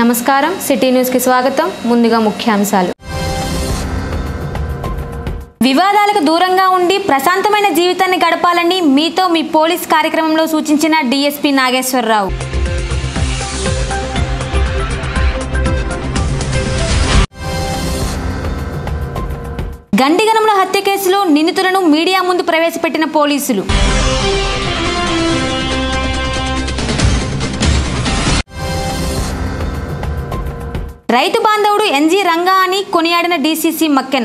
నమస్కారం సిటీ న్యూస్కి స్వాగతం ముందుగా ముఖ్యాంశాలు వివాదాలకు దూరంగా ఉండి ప్రశాంతమైన జీవితాన్ని గడపాలని మీతో మీ పోలీస్ కార్యక్రమంలో సూచించిన డీఎస్పీ నాగేశ్వరరావు గండిగనముల హత్య కేసులో నిందితులను మీడియా ముందు ప్రవేశపెట్టిన పోలీసులు రైతు బాంధవుడు ఎన్జీ రంగా అని కొనియాడిన డీసీసీ మక్కెన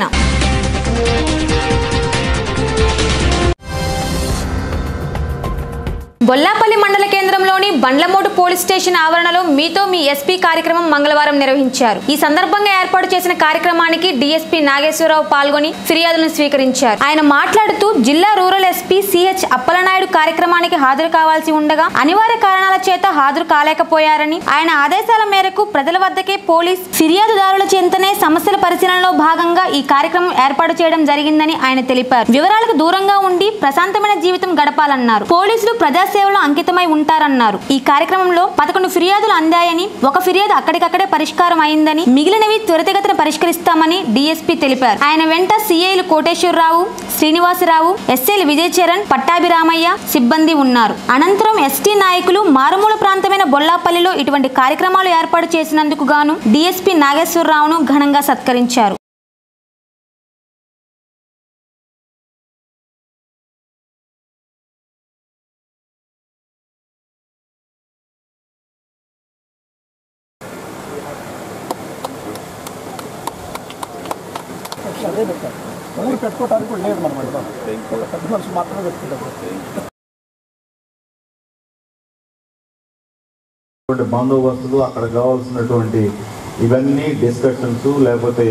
బొల్లాపల్లి మండల కేంద్రంలోని బండ్లమోటు పోలీస్ స్టేషన్ ఆవరణలో మీతో మీ ఎస్పీ కార్యక్రమం మంగళవారం నిర్వహించారు ఈ సందర్భంగా ఏర్పాటు చేసిన కార్యక్రమానికి డీఎస్పీ నాగేశ్వరరావు పాల్గొని ఫిర్యాదులను స్వీకరించారు ఆయన మాట్లాడుతూ జిల్లా రూరల్ ఎస్పీ సిహెచ్ అప్పలనాయుడు కార్యక్రమానికి హాజరు కావాల్సి ఉండగా అనివార్య కారణాల చేత హాజరు కాలేకపోయారని ఆయన ఆదేశాల మేరకు ప్రజల వద్దకే పోలీస్ ఫిర్యాదుదారుల చెంతనే సమస్యల పరిశీలనలో భాగంగా ఈ కార్యక్రమం ఏర్పాటు చేయడం జరిగిందని ఆయన తెలిపారు వివరాలకు దూరంగా ఉండి ప్రశాంతమైన జీవితం గడపాలన్నారు పోలీసులు ప్రజాసేవలో అంకితమై ఉంటారన్నారు ఈ కార్యక్రమంలో పదకొండు ఫిర్యాదులు అందాయని ఒక ఫిర్యాదు అక్కడికక్కడే పరిష్కారం అయిందని మిగిలినవి త్వరితగతిన పరిష్కరిస్తామని డీఎస్పీ తెలిపారు ఆయన వెంట సిఐలు కోటేశ్వరరావు శ్రీనివాసరావు ఎస్ఐలు విజయ్ చరణ్ పట్టాభిరామయ్య సిబ్బంది ఉన్నారు అనంతరం ఎస్టీ నాయకులు మారుమూల ప్రాంతమైన బొల్లాపల్లిలో ఇటువంటి కార్యక్రమాలు ఏర్పాటు చేసినందుకు గాను డీఎస్పీ నాగేశ్వరరావును ఘనంగా సత్కరించారు అదే పెట్టారు ఊరు పెట్టుకోవడానికి కూడా లేదు మనం అంటాం ఒక పెద్ద మనిషి మాత్రమే పెట్టుకుంటారు టువంటి బందోబస్తులు అక్కడ కావాల్సినటువంటి ఇవన్నీ డిస్కషన్స్ లేకపోతే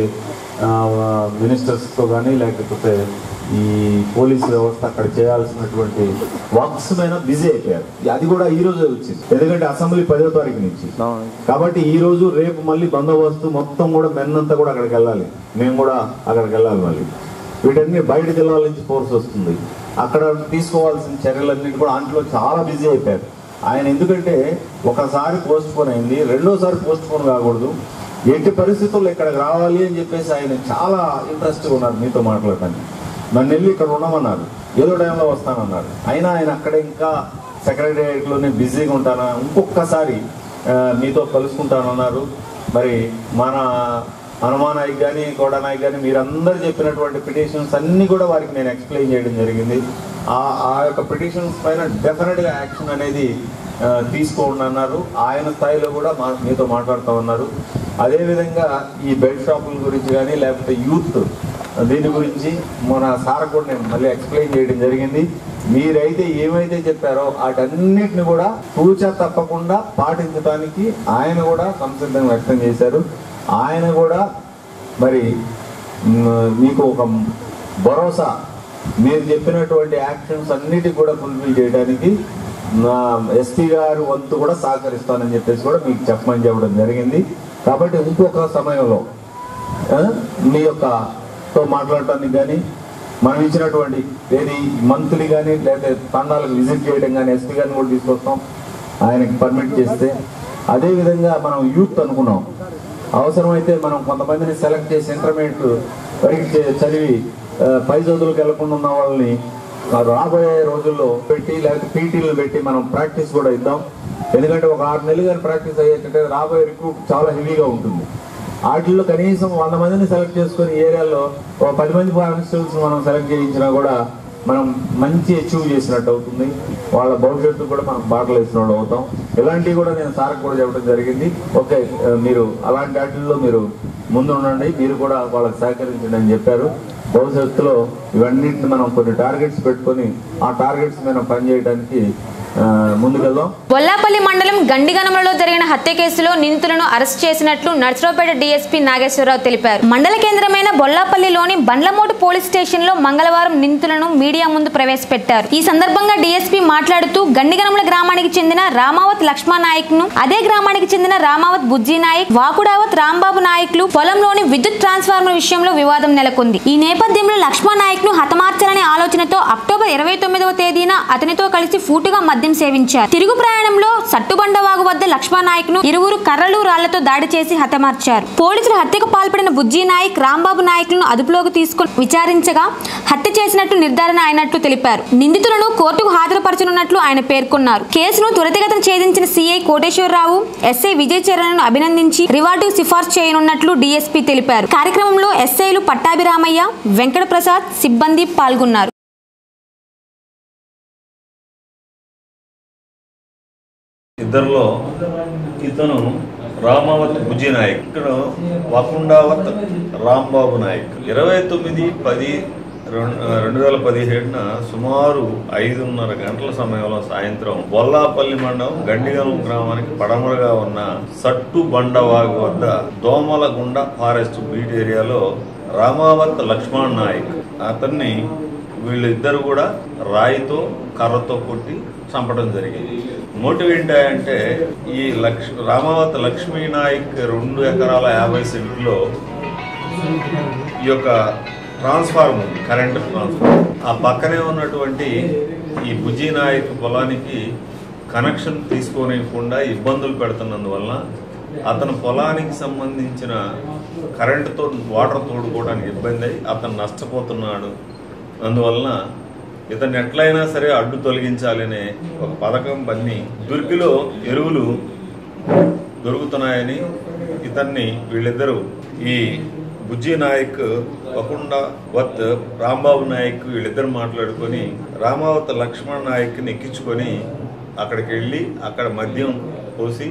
మినిస్టర్స్తో కానీ లేకపోతే ఈ పోలీస్ వ్యవస్థ అక్కడ చేయాల్సినటువంటి వర్క్స్ మీద బిజీ అయిపోయారు అది కూడా ఈ రోజే వచ్చింది ఎందుకంటే అసెంబ్లీ పదో తారీఖు నుంచి కాబట్టి ఈ రోజు రేపు మళ్ళీ బందోబస్తు మొత్తం కూడా మెన్నంతా కూడా అక్కడికి వెళ్ళాలి మేము కూడా అక్కడికి వెళ్ళాలి మళ్ళీ వీటన్ని బయట జిల్లాల నుంచి ఫోర్స్ వస్తుంది అక్కడ తీసుకోవాల్సిన చర్యలన్నింటి కూడా దాంట్లో చాలా బిజీ అయిపోయారు ఆయన ఎందుకంటే ఒకసారి పోస్ట్ పోన్ అయింది రెండోసారి పోస్ట్ పోన్ కాకూడదు ఎట్టి పరిస్థితుల్లో ఇక్కడికి రావాలి అని చెప్పేసి ఆయన చాలా ఇంట్రెస్ట్గా ఉన్నారు మీతో మాట్లాడటానికి నన్ను వెళ్ళి ఇక్కడ ఉండమన్నారు ఏదో టైంలో వస్తానన్నారు అయినా ఆయన అక్కడ ఇంకా సెక్రటేరియట్లోనే బిజీగా ఉంటానా ఇంకొకసారి ఆ, మీతో కలుసుకుంటానన్నారు మరి మన హనుమానాయక్ కానీ కోడానాయక్ కానీ మీరందరూ చెప్పినటువంటి పిటిషన్స్ అన్నీ కూడా వారికి నేను ఎక్స్ప్లెయిన్ చేయడం జరిగింది ఆ ఆ యొక్క పిటిషన్స్ పైన డెఫినెట్గా యాక్షన్ అనేది ఆ, తీసుకోండి అన్నారు ఆయన స్థాయిలో కూడా మా మీతో మాట్లాడుతూ ఉన్నారు అదేవిధంగా ఈ బెడ్ షాపుల గురించి కానీ లేకపోతే యూత్ దీని గురించి మన సార్ కూడా నేను మళ్ళీ ఎక్స్ప్లెయిన్ చేయడం జరిగింది మీరైతే ఏమైతే చెప్పారో వాటన్నిటిని కూడా తూచా తప్పకుండా పాటించడానికి ఆయన కూడా సంసిద్ధం వ్యక్తం చేశారు ఆయన కూడా మరి మ్, మీకు ఒక భరోసా మీరు చెప్పినటువంటి యాక్షన్స్ అన్నిటికి కూడా ఫుల్ఫిల్ చేయడానికి నా ఎస్పీ గారు వంతు కూడా సహకరిస్తానని చెప్పేసి కూడా మీకు చెప్పమని చెప్పడం జరిగింది కాబట్టి ఇంకొక సమయంలో ఆ, మీ యొక్క తో మాట్లాడటానికి కానీ మనం ఇచ్చినటువంటి ఏది మంత్లీ కానీ లేదా తండాలకు విజిట్ చేయడం కానీ ఎస్పీ గారిని కూడా తీసుకొస్తాం ఆయనకి పర్మిట్ చేస్తే అదేవిధంగా మనం యూత్ అనుకున్నాం అవసరమైతే మనం కొంతమందిని సెలెక్ట్ చేసి ఇంటర్మీడియట్ వరకు చే- చదివి ఆ, పై చదువులకు వెళ్లకుండా ఉన్న వాళ్ళని ఆ, రాబోయే రోజుల్లో పెట్టి లేకపోతే పీటీలు పెట్టి మనం ప్రాక్టీస్ కూడా ఇద్దాం ఎందుకంటే ఒక ఆరు నెలలు కానీ ప్రాక్టీస్ అయ్యేటంటే రాబోయే రిక్రూట్ చాలా హెవీగా ఉంటుంది వాటిల్లో కనీసం వంద మందిని సెలెక్ట్ చేసుకొని ఏరియాలో ఒక పది మంది కానిస్టేబుల్స్ మనం సెలెక్ట్ చేయించినా కూడా మనం మంచి అచీవ్ చేసినట్టు అవుతుంది వాళ్ళ భవిష్యత్తు కూడా మనం బాటలు వేసిన వాళ్ళు అవుతాం ఇలాంటివి కూడా నేను సార్కి కూడా చెప్పడం జరిగింది ఓకే ఆ, మీరు అలాంటి వాటిల్లో మీరు ముందు ఉండండి మీరు కూడా వాళ్ళకి సహకరించండి అని చెప్పారు భవిష్యత్తులో ఇవన్నింటిని మనం కొన్ని టార్గెట్స్ పెట్టుకొని ఆ టార్గెట్స్ మీద పనిచేయడానికి ఆ, ముందుకెళ్దాం బొల్లాపల్లి మండలం గండిగనమలో జరిగిన హత్య కేసులో నిందితులను అరెస్ట్ చేసినట్లు నర్సరావుపేట డీఎస్పీ నాగేశ్వరరావు తెలిపారు మండల కేంద్రమైన బొల్లాపల్లిలోని బండ్లమోటు పోలీస్ స్టేషన్ లో మంగళవారం నిందితులను మీడియా ముందు ప్రవేశపెట్టారు ఈ సందర్భంగా డీఎస్పీ మాట్లాడుతూ గండిగనముల గ్రామానికి చెందిన రామావత్ లక్ష్మణ నాయక్ ను అదే గ్రామానికి చెందిన రామావత్ బుజ్జి నాయక్ వాకుడావత్ రాంబాబు నాయక్లు పొలంలోని విద్యుత్ ట్రాన్స్ఫార్మర్ విషయంలో వివాదం నెలకొంది ఈ నేపథ్యంలో లక్ష్మణ్ నాయక్ ను హతమార్చాలనే ఆలోచనతో అక్టోబర్ ఇరవై తొమ్మిదవ తేదీన అతనితో కలిసి ఫూటుగా మద్యం మద్యం సేవించారు తిరుగు ప్రయాణంలో సట్టుబండవాగు వద్ద లక్ష్మణనాయక్ ను ఇరువురు కర్రలు రాళ్లతో దాడి చేసి హతమార్చారు పోలీసులు హత్యకు పాల్పడిన బుజ్జి నాయక్ రాంబాబు నాయకులను అదుపులోకి తీసుకుని విచారించగా హత్య చేసినట్టు నిర్ధారణ అయినట్లు తెలిపారు నిందితులను కోర్టుకు హాజరుపరచనున్నట్లు ఆయన పేర్కొన్నారు కేసును త్వరితగతిన ఛేదించిన సీఐ కోటేశ్వరరావు ఎస్ఐ విజయ్ చరణ్ను అభినందించి రివార్డుకు సిఫార్సు చేయనున్నట్లు డీఎస్పీ తెలిపారు కార్యక్రమంలో ఎస్ఐలు పట్టాభిరామయ్య వెంకట ప్రసాద్ సిబ్బంది పాల్గొన్నారు ఇద్దరిలో ఇతను రామావత్ బుజ్జి నాయక్ ఇక్కడ వకుండావత్ రాంబాబు నాయక్ ఇరవై తొమ్మిది పది రెండు రెండు వేల పదిహేడున సుమారు ఐదున్నర గంటల సమయంలో సాయంత్రం బొల్లాపల్లి మండలం గండిగలం గ్రామానికి పడమరగా ఉన్న సట్టు బండవాగు వద్ద దోమలగుండ ఫారెస్ట్ బీట్ ఏరియాలో రామావత్ లక్ష్మణ్ నాయక్ అతన్ని వీళ్ళిద్దరు కూడా రాయితో కర్రతో కొట్టి చంపడం జరిగింది మోటివ్ ఏంటంటే ఈ లక్ష్ రామావత్ లక్ష్మీ నాయక్ రెండు ఎకరాల యాభై సెంట్లో ఈ యొక్క ట్రాన్స్ఫార్మర్ ఉంది కరెంట్ ట్రాన్స్ఫార్మర్ ఆ పక్కనే ఉన్నటువంటి ఈ బుజ్జి నాయక్ పొలానికి కనెక్షన్ తీసుకోనివ్వకుండా ఇబ్బందులు పెడుతున్నందువల్ల అతను పొలానికి సంబంధించిన కరెంటుతో వాటర్ తోడుకోవడానికి ఇబ్బంది అయి అతను నష్టపోతున్నాడు అందువలన ఇతన్ని ఎట్లయినా సరే అడ్డు తొలగించాలనే ఒక పథకం బన్ని దుర్గిలో ఎరువులు దొరుకుతున్నాయని ఇతన్ని వీళ్ళిద్దరూ ఈ బుజ్జి నాయక్ వకుండ వత్ రాంబాబు నాయక్ వీళ్ళిద్దరు మాట్లాడుకొని రామావత్ లక్ష్మణ్ నాయక్ని ఎక్కించుకొని అక్కడికి వెళ్ళి అక్కడ మద్యం పోసి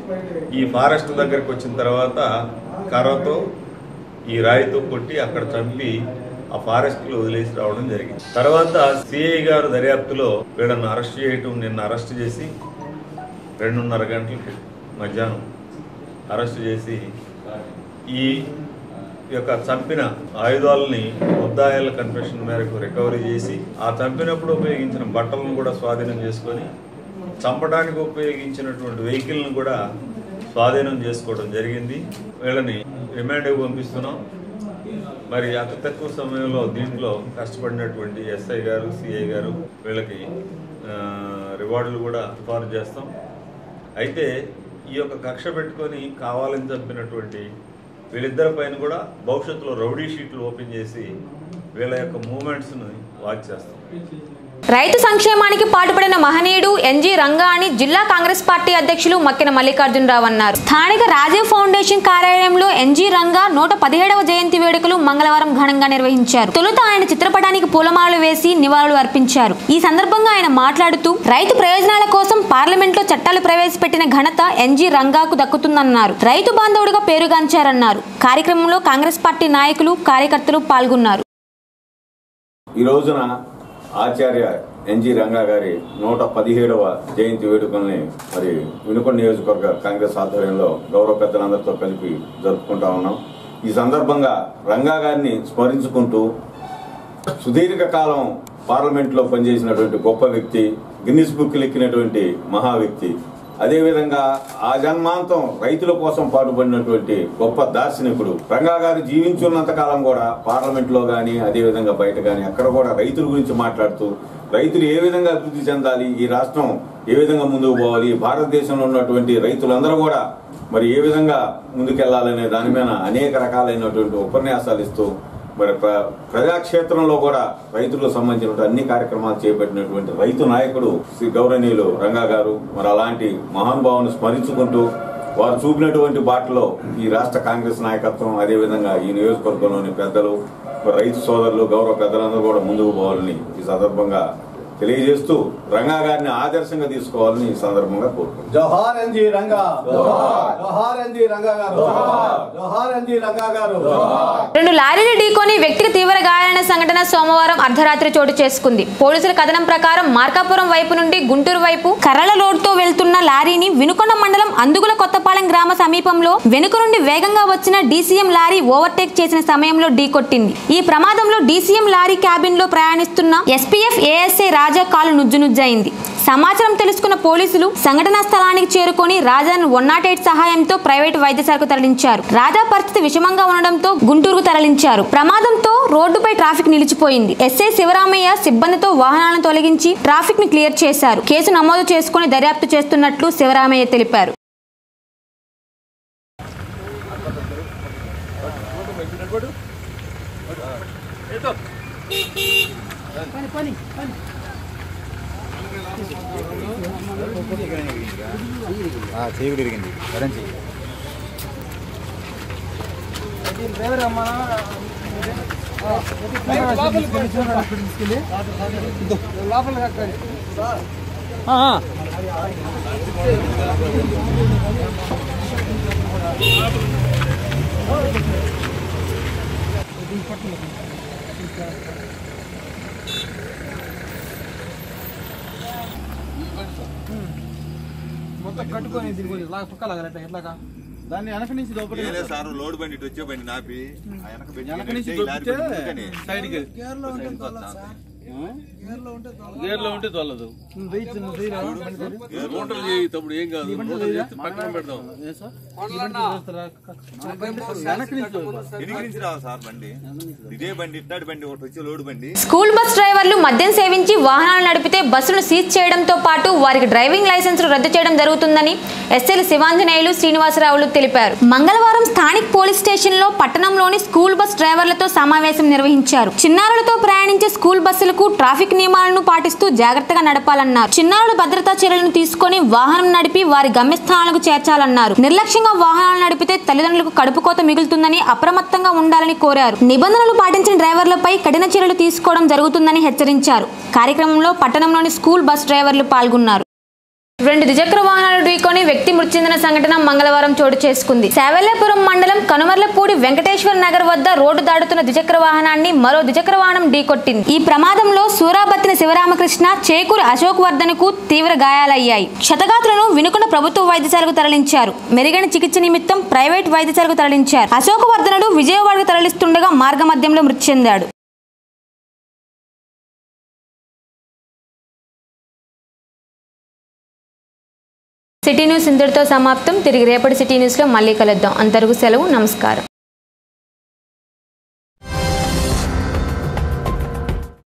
ఈ ఫారెస్ట్ దగ్గరికి వచ్చిన తర్వాత కర్రతో ఈ రాయితో కొట్టి అక్కడ చంపి ఆ ఫారెస్ట్ లో వదిలేసి రావడం జరిగింది తర్వాత సిఐ గారు దర్యాప్తులో వీళ్ళని అరెస్ట్ చేయటం నిన్న అరెస్ట్ చేసి రెండున్నర గంటలకి మధ్యాహ్నం అరెస్ట్ చేసి ఈ యొక్క చంపిన ఆయుధాలని ముద్దాయిల కన్ఫెషన్ మేరకు రికవరీ చేసి ఆ చంపినప్పుడు ఉపయోగించిన బట్టలను కూడా స్వాధీనం చేసుకొని చంపడానికి ఉపయోగించినటువంటి వెహికల్ను కూడా స్వాధీనం చేసుకోవడం జరిగింది వీళ్ళని రిమాండ్కి పంపిస్తున్నాం మరి అతి తక్కువ సమయంలో దీంట్లో కష్టపడినటువంటి ఎస్ఐ గారు సిఐ గారు వీళ్ళకి ఆ, రివార్డులు కూడా సిఫారు చేస్తాం అయితే ఈ యొక్క కక్ష పెట్టుకొని కావాలని చంపినటువంటి వీళ్ళిద్దరి పైన కూడా భవిష్యత్తులో రౌడీ షీట్లు ఓపెన్ చేసి వీళ్ళ యొక్క మూమెంట్స్ని వాచ్ చేస్తాం రైతు సంక్షేమానికి పాటుపడిన మహనీయుడు ఎన్జీ రంగా అని జిల్లా కాంగ్రెస్ పార్టీ అధ్యక్షులు మక్కిన మల్లికార్జునరావు అన్నారు స్థానిక రాజీవ్ ఫౌండేషన్ కార్యాలయంలో ఎన్జీ రంగా నూట పదిహేడవ జయంతి వేడుకలు మంగళవారం ఘనంగా నిర్వహించారు తొలుత ఆయన చిత్రపటానికి పూలమాలలు వేసి నివాళులు అర్పించారు ఈ సందర్భంగా ఆయన మాట్లాడుతూ రైతు ప్రయోజనాల కోసం పార్లమెంట్లో చట్టాలు ప్రవేశపెట్టిన ఘనత ఎన్జీ రంగాకు దక్కుతుందన్నారు రైతు బాంధవుడిగా పేరుగాంచారన్నారు కార్యక్రమంలో కాంగ్రెస్ పార్టీ నాయకులు కార్యకర్తలు పాల్గొన్నారు ఈ రోజున ఆచార్య ఎన్జి రంగా గారి నూట పదిహేడవ జయంతి వేడుకల్ని మరి వినుకొండ నియోజకవర్గ కాంగ్రెస్ ఆధ్వర్యంలో గౌరవ పెద్దలందరితో కలిపి జరుపుకుంటా ఉన్నాం ఈ సందర్భంగా రంగా గారిని స్మరించుకుంటూ సుదీర్ఘ కాలం పార్లమెంట్ లో పనిచేసినటువంటి గొప్ప వ్యక్తి గిన్నిస్ బుక్ ఎక్కినటువంటి మహా వ్యక్తి అదేవిధంగా ఆ జన్మాంతం రైతుల కోసం పాటుపడినటువంటి గొప్ప దార్శనికుడు రంగా గారు జీవించున్నంత కాలం కూడా పార్లమెంట్ లో గాని అదేవిధంగా బయట గాని అక్కడ కూడా రైతుల గురించి మాట్లాడుతూ రైతులు ఏ విధంగా అభివృద్ధి చెందాలి ఈ రాష్ట్రం ఏ విధంగా ముందుకు పోవాలి భారతదేశంలో ఉన్నటువంటి రైతులందరూ కూడా మరి ఏ విధంగా ముందుకెళ్లాలనే దాని మీద అనేక రకాలైనటువంటి ఉపన్యాసాలు ఇస్తూ మరి ప్ర- ప్రజాక్షేత్రంలో కూడా రైతులకు సంబంధించిన అన్ని కార్యక్రమాలు చేపట్టినటువంటి రైతు నాయకుడు శ్రీ గౌరవనీయులు రంగా గారు మరి అలాంటి మహానుభావుని స్మరించుకుంటూ వారు చూపినటువంటి బాటలో ఈ రాష్ట్ర కాంగ్రెస్ నాయకత్వం అదేవిధంగా ఈ నియోజకవర్గంలోని పెద్దలు మరి రైతు సోదరులు గౌరవ పెద్దలందరూ కూడా ముందుకు పోవాలని ఈ సందర్భంగా తెలియజేస్తూ రంగా గారిని ఆదర్శంగా తీసుకోవాలని ఈ సందర్భంగా కోరుకుంటున్నాను జోహార్ ఎన్జీ రంగా జోహార్ ఎన్జీ రంగా గారు జోహార్ ఎన్జీ రంగా గారు రెండు లారీలు ఢీకొని వ్యక్తికి తీవ్ర గాయాలైన సంఘటన సోమవారం అర్ధరాత్రి చోటు చేసుకుంది పోలీసుల కథనం ప్రకారం మార్కాపురం వైపు నుండి గుంటూరు వైపు కర్రల రోడ్డుతో వెళ్తున్న లారీని వినుకొండ మండలం అందుగుల కొత్తపాలెం గ్రామ సమీపంలో వెనుక నుండి వేగంగా వచ్చిన డీసీఎం లారీ ఓవర్టేక్ చేసిన సమయంలో ఢీకొట్టింది ఈ ప్రమాదంలో డీసీఎం లారీ క్యాబిన్ లో ప్రయాణిస్తున్న ఎస్పీఎఫ్ ఏఎస్ఐ రాజా కాలు నుజ్జునుజ్జయింది సమాచారం తెలుసుకున్న పోలీసులు సంఘటనా స్థలానికి చేరుకొని రాజాను వన్ నాట్ ఎయిట్ సహాయంతో ప్రైవేట్ వైద్యశాలకు తరలించారు రాజా పరిస్థితి విషమంగా ఉండడంతో గుంటూరుకు తరలించారు ప్రమాదంతో రోడ్డుపై ట్రాఫిక్ నిలిచిపోయింది ఎస్ఐ శివరామయ్య సిబ్బందితో వాహనాలను తొలగించి ట్రాఫిక్ ని క్లియర్ చేశారు కేసు నమోదు చేసుకుని దర్యాప్తు చేస్తున్నట్లు శివరామయ్య తెలిపారు చేయకుడు ఇరిగింది అరేంజ్ చెయ్యి మొత్తం కట్టుకొని దీని గురించి లాగ పక్క లాగాలి ఎట్లా ఎట్లాగా దాన్ని వెనక నుంచి లోపలికి ఏలే సార్ లోడ్ బండి ఇటు వచ్చే బండి నాపి ఆ వెనక పెట్టి వెనక నుంచి ఈ లారీ దొబ్బితే బండి ఎందుకని? సైడ్కి గేర్లో ఉంటే తొలదు నువ్వు వెయిట్ నువ్వు వెయ్యిరా? బండి దగ్గర. మోటార్లు చేయి తప్పుడు ఏం కాదు మోటార్లు చేస్తే పక్కన పెడదాం ఈ బండి దగ్గర వస్తారా? వెనక నుంచి లోపల. ఎనికి నుంచి రావాలి సార్ బండి ఇదే బండి ఇట్లాంటి బండి ఒకటి వచ్చే లోడ్ బండి స్కూల్ బస్ డ్రైవర్లు మద్యం సేవించి వాహనాలు నడిపితే బస్సులను సీజ్ చేయడంతో పాటు వారికి డ్రైవింగ్ లైసెన్సులు రద్దు చేయడం జరుగుతుందని ఎస్ఎల్ శివాంజనేయులు శ్రీనివాసరావులు తెలిపారు మంగళవారం స్థానిక పోలీస్ స్టేషన్ లో పట్టణంలోని స్కూల్ బస్ డ్రైవర్లతో సమావేశం నిర్వహించారు చిన్నారులతో ప్రయాణించే స్కూల్ బస్సులకు ట్రాఫిక్ నియమాలను పాటిస్తూ జాగ్రత్తగా నడపాలన్నారు చిన్నారుల భద్రతా చర్యలను తీసుకొని వాహనం నడిపి వారి గమ్యస్థానాలకు చేర్చాలన్నారు నిర్లక్ష్యంగా వాహనాలు నడిపితే తల్లిదండ్రులకు కడుపుకోత మిగులుతుందని అప్రమత్తంగా ఉండాలని కోరారు నిబంధనలు పాటించిన డ్రైవర్లపై కఠిన చర్యలు తీసుకోవడం జరుగుతుందని హెచ్చరించారు కార్యక్రమంలో పట్టణంలోని స్కూల్ బస్ డ్రైవర్లు పాల్గొన్నారు రెండు ద్విచక్ర వాహనాలు ఢీకొని వ్యక్తి మృతి చెందిన సంఘటన మంగళవారం చోటు చేసుకుంది శావెల్లాపురం మండలం కనుమర్లపూడి వెంకటేశ్వర నగర్ వద్ద రోడ్డు దాడుతున్న ద్విచక్ర వాహనాన్ని మరో ద్విచక్ర వాహనం ఢీకొట్టింది ఈ ప్రమాదంలో సూరాబత్తిన శివరామకృష్ణ చేకూరు అశోక్ వర్ధన్ కు తీవ్ర గాయాలయ్యాయి క్షతగాత్రులను వినుకొండ ప్రభుత్వ వైద్యశాలకు తరలించారు మెరుగైన చికిత్స నిమిత్తం ప్రైవేట్ వైద్యశాలకు తరలించారు అశోక్ వర్ధనుడు విజయవాడకు తరలిస్తుండగా మార్గమధ్యంలో మృతి చెందాడు సిటీ న్యూస్ ఇంతటితో సమాప్తం తిరిగి రేపటి సిటీ న్యూస్లో మళ్ళీ కలుద్దాం అంతవరకు సెలవు నమస్కారం